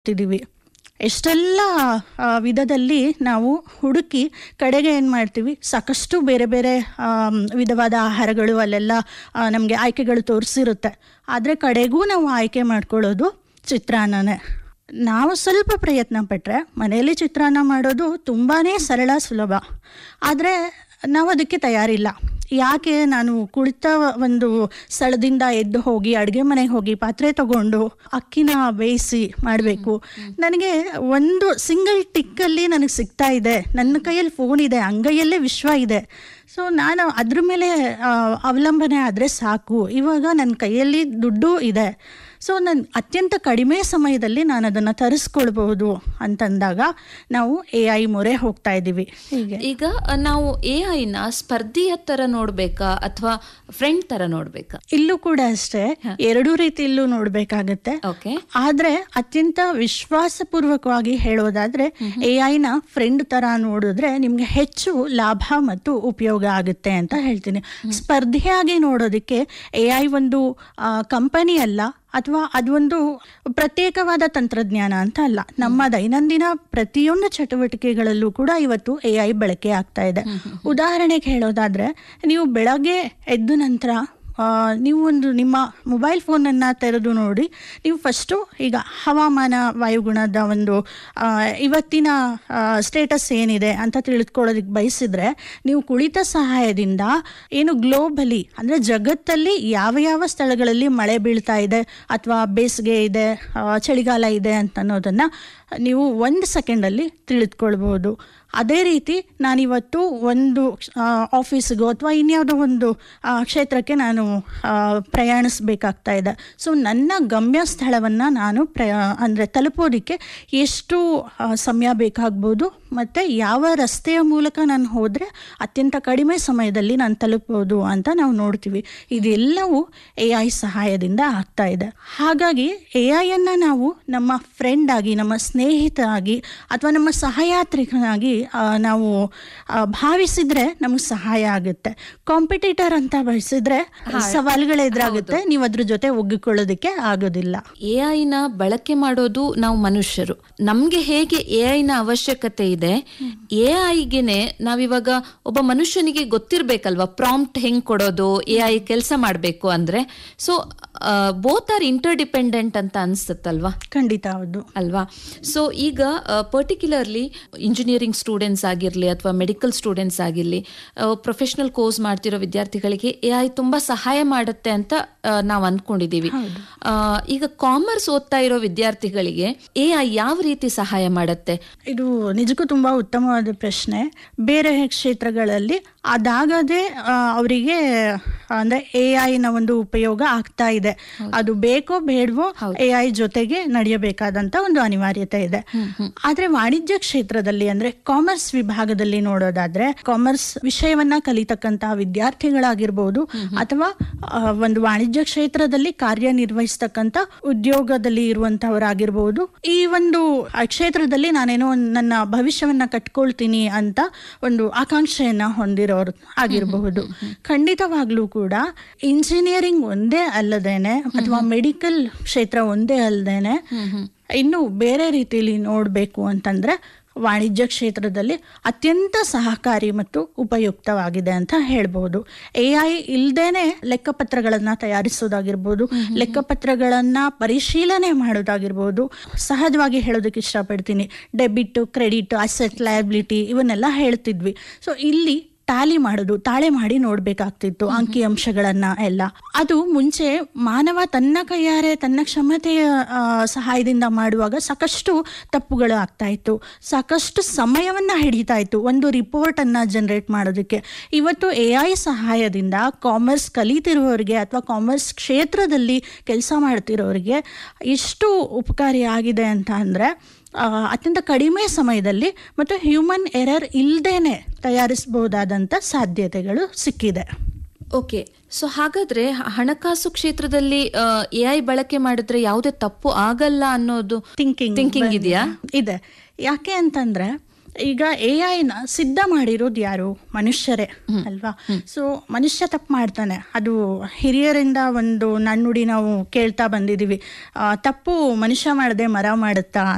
ಮಾಡ್ತಿದ್ದೀವಿ ಎಷ್ಟೆಲ್ಲ ಆ, ವಿಧದಲ್ಲಿ ನಾವು ಹುಡುಕಿ ಕಡೆಗೆ ಏನು ಮಾಡ್ತೀವಿ ಸಾಕಷ್ಟು ಬೇರೆ ಬೇರೆ ಆಮ್, ವಿಧವಾದ ಆಹಾರಗಳು ಅಲ್ಲೆಲ್ಲ ನಮಗೆ ಆಯ್ಕೆಗಳು ತೋರಿಸಿರುತ್ತೆ ಆದರೆ ಕಡೆಗೂ ನಾವು ಆಯ್ಕೆ ಮಾಡ್ಕೊಳ್ಳೋದು ಚಿತ್ರಾನ್ನನೇ ನಾವು ಸ್ವಲ್ಪ ಪ್ರಯತ್ನ ಪಟ್ಟರೆ ಮನೆಯಲ್ಲಿ ಚಿತ್ರಾನ್ನ ಮಾಡೋದು ತುಂಬಾ ಸರಳ ಸುಲಭ ಆದರೆ ನಾವು ಅದಕ್ಕೆ ತಯಾರಿಲ್ಲ ಯಾಕೆ ನಾನು ಕುಳಿತ ಒಂದು ಸ್ಥಳದಿಂದ ಎದ್ದು ಹೋಗಿ ಅಡುಗೆ ಮನೆಗೆ ಹೋಗಿ ಪಾತ್ರೆ ತಗೊಂಡು ಅಕ್ಕಿನ ಬೇಯಿಸಿ ಮಾಡಬೇಕು ನನಗೆ ಒಂದು ಸಿಂಗಲ್ ಟಿಕ್ಕಲ್ಲಿ ನನಗೆ ಸಿಗ್ತಾ ಇದೆ ನನ್ನ ಕೈಯಲ್ಲಿ ಫೋನ್ ಇದೆ ಅಂಗೈಯಲ್ಲೇ ವಿಶ್ವ ಇದೆ ಸೊ ನಾನು ಅದ್ರ ಮೇಲೆ ಆ, ಅವಲಂಬನೆ ಆದರೆ ಸಾಕು ಇವಾಗ ನನ್ನ ಕೈಯಲ್ಲಿ ದುಡ್ಡು ಇದೆ ಸೊ ನಾನು ಅತ್ಯಂತ ಕಡಿಮೆ ಸಮಯದಲ್ಲಿ ನಾನು ಅದನ್ನು ತರಿಸ್ಕೊಳ್ಬಹುದು ಅಂತಂದಾಗ ನಾವು ಎ ಐ ಮೊರೆ ಹೋಗ್ತಾ ಇದ್ದೀವಿ ಹೀಗೆ ಈಗ ಅ, ನಾವು ಎ ಐನ ಸ್ಪರ್ಧಿಯ ತರ ನೋಡ್ಬೇಕಾ ಅಥವಾ ಫ್ರೆಂಡ್ ತರ ನೋಡ್ಬೇಕಾ ಇಲ್ಲೂ ಕೂಡ ಅಷ್ಟೇ ಎರಡೂ ರೀತಿಯಲ್ಲೂ ನೋಡ್ಬೇಕಾಗತ್ತೆ ಓಕೆ ಆದ್ರೆ ಅತ್ಯಂತ ವಿಶ್ವಾಸಪೂರ್ವಕವಾಗಿ ಹೇಳೋದಾದ್ರೆ ಎ ಐನ ಫ್ರೆಂಡ್ ತರ ನೋಡಿದ್ರೆ ನಿಮ್ಗೆ ಹೆಚ್ಚು ಲಾಭ ಮತ್ತು ಉಪಯೋಗ ಆಗುತ್ತೆ ಅಂತ ಹೇಳ್ತೀನಿ ಸ್ಪರ್ಧೆಯಾಗಿ ನೋಡೋದಕ್ಕೆ ಎ ಐ ಒಂದು ಕಂಪನಿ ಅಲ್ಲ ಅಥವಾ ಅದೊಂದು ಪ್ರತ್ಯೇಕವಾದ ತಂತ್ರಜ್ಞಾನ ಅಂತ ಅಲ್ಲ ನಮ್ಮ ದೈನಂದಿನ ಪ್ರತಿಯೊಂದು ಚಟುವಟಿಕೆಗಳಲ್ಲೂ ಕೂಡ ಇವತ್ತು ಎ ಐ ಬಳಕೆ ಆಗ್ತಾ ಇದೆ ಉದಾಹರಣೆಗೆ ಹೇಳೋದಾದ್ರೆ ನೀವು ಬೆಳಗ್ಗೆ ಎದ್ದ ನಂತರ ಆ, ನೀವು ಒಂದು ನಿಮ್ಮ ಮೊಬೈಲ್ ಫೋನನ್ನು ತೆರೆದು ನೋಡಿ ನೀವು ಫಸ್ಟು ಈಗ ಹವಾಮಾನ ವಾಯುಗುಣದ ಒಂದು ಆ, ಇವತ್ತಿನ ಸ್ಟೇಟಸ್ ಏನಿದೆ ಅಂತ ತಿಳಿದುಕೊಳ್ಳೋದಕ್ಕೆ ಬಯಸಿದ್ರೆ ನೀವು ಕುಳಿತ ಸಹಾಯದಿಂದ ಏನು ಗ್ಲೋಬಲಿ ಅಂದರೆ ಜಗತ್ತಲ್ಲಿ ಯಾವ ಯಾವ ಸ್ಥಳಗಳಲ್ಲಿ ಮಳೆ ಬೀಳ್ತಾ ಇದೆ ಅಥವಾ ಬೇಸಿಗೆ ಇದೆ ಆ, ಚಳಿಗಾಲ ಇದೆ ಅಂತ ಅನ್ನೋದನ್ನು ನೀವು ಒಂದು ಸೆಕೆಂಡಲ್ಲಿ ತಿಳಿದುಕೊಳ್ಬೋದು ಅದೇ ರೀತಿ ನಾನಿವತ್ತು ಒಂದು ಆಫೀಸ್ಗೋ ಅಥವಾ ಇನ್ಯಾವುದೋ ಒಂದು ಆ, ಕ್ಷೇತ್ರಕ್ಕೆ ನಾನು ಆ, ಪ್ರಯಾಣಿಸ್ಬೇಕಾಗ್ತಾ ಇದೆ ಸೊ ನನ್ನ ಗಮ್ಯ ಸ್ಥಳವನ್ನು ನಾನು ಪ್ರಯಾ ಅಂದರೆ ತಲುಪೋದಕ್ಕೆ ಎಷ್ಟು ಆ, ಸಮಯ ಬೇಕಾಗ್ಬೋದು ಮತ್ತು ಯಾವ ರಸ್ತೆಯ ಮೂಲಕ ನಾನು ಹೋದರೆ ಅತ್ಯಂತ ಕಡಿಮೆ ಸಮಯದಲ್ಲಿ ನಾನು ತಲುಪ್ಬೋದು ಅಂತ ನಾವು ನೋಡ್ತೀವಿ ಇದೆಲ್ಲವೂ ಎ ಐ ಸಹಾಯದಿಂದ ಆಗ್ತಾ ಇದೆ ಹಾಗಾಗಿ ಎ ಐಯನ್ನು ನಾವು ನಮ್ಮ ಫ್ರೆಂಡ್ ಆಗಿ ನಮ್ಮ ಸ್ನೇಹಿತ ಆಗಿ ಅಥವಾ ನಮ್ಮ ಸಹಯಾತ್ರಿಕನಾಗಿ ಆ, ನಾವು ಆ, ಭಾವಿಸಿದ್ರೆ ನಮಗೆ ಸಹಾಯ ಆಗುತ್ತೆ ಕಾಂಪಿಟೇಟರ್ ಅಂತ ಬಯಸಿದ್ರೆ ಸವಾಲುಗಳು ಎದುರಾಗುತ್ತೆ ನೀವು ಅದ್ರ ಜೊತೆ ಒಗ್ಗಿಕೊಳ್ಳೋದಕ್ಕೆ ಆಗೋದಿಲ್ಲ ಎ ಐನ ಬಳಕೆ ಮಾಡೋದು ನಾವು ಮನುಷ್ಯರು ನಮ್ಗೆ ಹೇಗೆ ಎ ಐನ ಅವಶ್ಯಕತೆ ಇದೆ ಎ ಐಗೆನೆ ನಾವಿವಾಗ ಒಬ್ಬ ಮನುಷ್ಯನಿಗೆ ಗೊತ್ತಿರ್ಬೇಕಲ್ವಾ ಪ್ರಾಂಪ್ಟ್ ಹೆಂಗ್ ಕೊಡೋದು ಎ ಐ ಕೆಲಸ ಮಾಡ್ಬೇಕು ಅಂದ್ರೆ so both are interdependent ಅಂತ ಅನ್ಸುತ್ತಲ್ವಾ ಖಂಡಿತ ಹೌದು ಅಲ್ವಾ ಸೊ ಈಗ ಪರ್ಟಿಕ್ಯುಲರ್ಲಿ ಇಂಜಿನಿಯರಿಂಗ್ ಸ್ಟೂಡೆಂಟ್ಸ್ ಆಗಿರಲಿ ಅಥವಾ ಮೆಡಿಕಲ್ ಸ್ಟೂಡೆಂಟ್ಸ್ ಆಗಿರಲಿ ಪ್ರೊಫೆಷನಲ್ ಕೋರ್ಸ್ ಮಾಡ್ತಿರೋ ವಿದ್ಯಾರ್ಥಿಗಳಿಗೆ ಎ ಐ ತುಂಬಾ ಸಹಾಯ ಮಾಡುತ್ತೆ ಅಂತ ನಾವು ಅಂದ್ಕೊಂಡಿದ್ದೀವಿ ಆ, ಈಗ ಕಾಮರ್ಸ್ ಓದ್ತಾ ಇರೋ ವಿದ್ಯಾರ್ಥಿಗಳಿಗೆ ಎ ಐ ಯಾವ ರೀತಿ ಸಹಾಯ ಮಾಡುತ್ತೆ ಇದು ನಿಜಕ್ಕೂ ತುಂಬಾ ಉತ್ತಮವಾದ ಪ್ರಶ್ನೆ ಬೇರೆ ಕ್ಷೇತ್ರಗಳಲ್ಲಿ ಅದಾಗದೆ ಆ, ಅವರಿಗೆ ಅಂದ್ರೆ ಎ ಐನ ಒಂದು ಉಪಯೋಗ ಆಗ್ತಾ ಇದೆ ಅದು ಬೇಕೋ ಬೇಡವೋ ಎ ಐ ಜೊತೆಗೆ ನಡೆಯಬೇಕಾದಂತ ಒಂದು ಅನಿವಾರ್ಯತೆ ಇದೆ ಆದ್ರೆ ವಾಣಿಜ್ಯ ಕ್ಷೇತ್ರದಲ್ಲಿ ಅಂದ್ರೆ ಕಾಮರ್ಸ್ ವಿಭಾಗದಲ್ಲಿ ನೋಡೋದಾದ್ರೆ ಕಾಮರ್ಸ್ ವಿಷಯವನ್ನ ಕಲಿತಕ್ಕಂತಹ ವಿದ್ಯಾರ್ಥಿಗಳಾಗಿರ್ಬೋದು ಅಥವಾ ಆ, ಒಂದು ವಾಣಿಜ್ಯ ಕ್ಷೇತ್ರದಲ್ಲಿ ಕಾರ್ಯನಿರ್ವಹಿಸ್ತಕ್ಕಂಥ ಉದ್ಯೋಗದಲ್ಲಿ ಇರುವಂತಹವರಾಗಿರ್ಬೋದು ಈ ಒಂದು ಆ ಕ್ಷೇತ್ರದಲ್ಲಿ ನಾನೇನೋ ಒಂದ್ ನನ್ನ ಭವಿಷ್ಯವನ್ನ ಕಟ್ಕೊಳ್ತೀನಿ ಅಂತ ಒಂದು ಆಕಾಂಕ್ಷೆಯನ್ನ ಹೊಂದಿರೋರು ಆಗಿರಬಹುದು ಖಂಡಿತವಾಗ್ಲೂ ಕೂಡ ಇಂಜಿನಿಯರಿಂಗ್ ಒಂದೇ ಅಲ್ಲದೇನೆ ಅಥವಾ ಮೆಡಿಕಲ್ ಕ್ಷೇತ್ರ ಒಂದೇ ಅಲ್ಲದೇನೆ ಇನ್ನು ಬೇರೆ ರೀತಿಯಲ್ಲಿ ನೋಡಬೇಕು ಅಂತಂದ್ರೆ ವಾಣಿಜ್ಯ ಕ್ಷೇತ್ರದಲ್ಲಿ ಅತ್ಯಂತ ಸಹಕಾರಿ ಮತ್ತು ಉಪಯುಕ್ತವಾಗಿದೆ ಅಂತ ಹೇಳ್ಬೋದು ಎ ಐ ಇಲ್ದೇನೆ ಲೆಕ್ಕಪತ್ರಗಳನ್ನ ತಯಾರಿಸೋದಾಗಿರ್ಬೋದು ಲೆಕ್ಕಪತ್ರಗಳನ್ನ ಪರಿಶೀಲನೆ ಮಾಡೋದಾಗಿರ್ಬೋದು ಸಹಜವಾಗಿ ಹೇಳೋದಕ್ಕೆ ಇಷ್ಟಪಡ್ತೀನಿ ಡೆಬಿಟ್ ಕ್ರೆಡಿಟ್ ಅಸೆಟ್ ಲಯಬಿಲಿಟಿ ಇವನ್ನೆಲ್ಲ ಹೇಳ್ತಿದ್ವಿ ಸೊ ಇಲ್ಲಿ ಟ್ಯಾಲಿ ಮಾಡೋದು ತಾಳೆ ಮಾಡಿ ನೋಡ್ಬೇಕಾಗ್ತಿತ್ತು ಅಂಕಿ ಅಂಶಗಳನ್ನ ಎಲ್ಲ ಅದು ಮುಂಚೆ ಮಾನವ ತನ್ನ ಕೈಯಾರೆ ತನ್ನ ಕ್ಷಮತೆಯ ಆ, ಸಹಾಯದಿಂದ ಮಾಡುವಾಗ ಸಾಕಷ್ಟು ತಪ್ಪುಗಳು ಆಗ್ತಾ ಇತ್ತು ಸಾಕಷ್ಟು ಸಮಯವನ್ನ ಹಿಡಿತಾ ಇತ್ತು ಒಂದು ರಿಪೋರ್ಟ್ ಅನ್ನ ಜನರೇಟ್ ಮಾಡೋದಕ್ಕೆ ಇವತ್ತು ಎ ಐ ಸಹಾಯದಿಂದ ಕಾಮರ್ಸ್ ಕಲಿತಿರುವವರಿಗೆ ಅಥವಾ ಕಾಮರ್ಸ್ ಕ್ಷೇತ್ರದಲ್ಲಿ ಕೆಲಸ ಮಾಡ್ತಿರೋರಿಗೆ ಎಷ್ಟು ಉಪಕಾರಿ ಆಗಿದೆ ಅಂತ ಅಂದ್ರೆ ಆ, ಅತ್ಯಂತ ಕಡಿಮೆ ಸಮಯದಲ್ಲಿ ಮತ್ತು ಹ್ಯೂಮನ್ ಎರರ್ ಇಲ್ಲದೇನೆ ತಯಾರಿಸಬಹುದಾದಂಥ ಸಾಧ್ಯತೆಗಳು ಸಿಕ್ಕಿದೆ ಓಕೆ ಸೊ ಹಾಗಾದ್ರೆ ಹ- ಹಣಕಾಸು ಕ್ಷೇತ್ರದಲ್ಲಿ ಎ ಐ ಬಳಕೆ ಮಾಡಿದ್ರೆ ಯಾವುದೇ ತಪ್ಪು ಆಗಲ್ಲ ಅನ್ನೋದು ಥಿಂಕಿಂಗ್ ಥಿಂಕಿಂಗ್ ಇದೆಯಾ ಇದೆ ಯಾಕೆ ಅಂತಂದ್ರೆ ಈಗ ಎ ಐನ ಸಿದ್ಧ ಮಾಡಿರೋದು ಯಾರು ಮನುಷ್ಯರೇ ಅಲ್ವಾ ಸೊ ಮನುಷ್ಯ ತಪ್ಪು ಮಾಡ್ತಾನೆ ಅದು ಹಿರಿಯರಿಂದ ಒಂದು ನನ್ನುಡಿ ನಾವು ಕೇಳ್ತಾ ಬಂದಿದೀವಿ ಆ, ತಪ್ಪು ಮನುಷ್ಯ ಮಾಡದೆ ಮರ ಮಾಡುತ್ತಾ